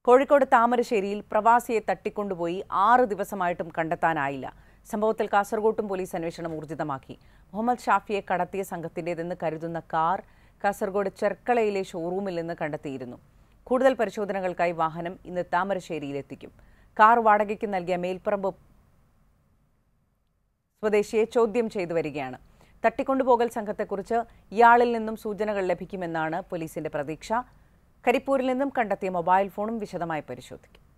കോഴിക്കോട് താമരശ്ശേരിയിൽ പ്രവാസിയെ തട്ടിക്കൊണ്ടുപോയി ആറ് ദിവസമായിട്ടും കണ്ടെത്താനായില്ല സംഭവത്തിൽ കാസർഗോട്ടും പോലീസ് അന്വേഷണം ഊർജിതമാക്കി മുഹമ്മദ് ഷാഫിയെ കടത്തിയ സംഘത്തിന്റേതെന്ന് കരുതുന്ന കാർ കാസർഗോഡ് ചെർക്കളയിലെ ഷോറൂമിൽ നിന്ന് കണ്ടെത്തിയിരുന്നു കൂടുതൽ പരിശോധനകൾക്കായി വാഹനം ഇന്ന് താമരശ്ശേരിയിലെത്തിക്കും കാർ വാടകയ്ക്ക് നൽകിയ മേൽപ്പറമ്പ് സ്വദേശിയെ ചോദ്യം ചെയ്തു വരികയാണ് തട്ടിക്കൊണ്ടുപോകൽ സംഘത്തെക്കുറിച്ച് ഇയാളിൽ നിന്നും സൂചനകൾ ലഭിക്കുമെന്നാണ് പോലീസിന്റെ പ്രതീക്ഷ കരിപ്പൂരിൽ നിന്നും കണ്ടെത്തിയ മൊബൈൽ ഫോണും വിശദമായി പരിശോധിക്കും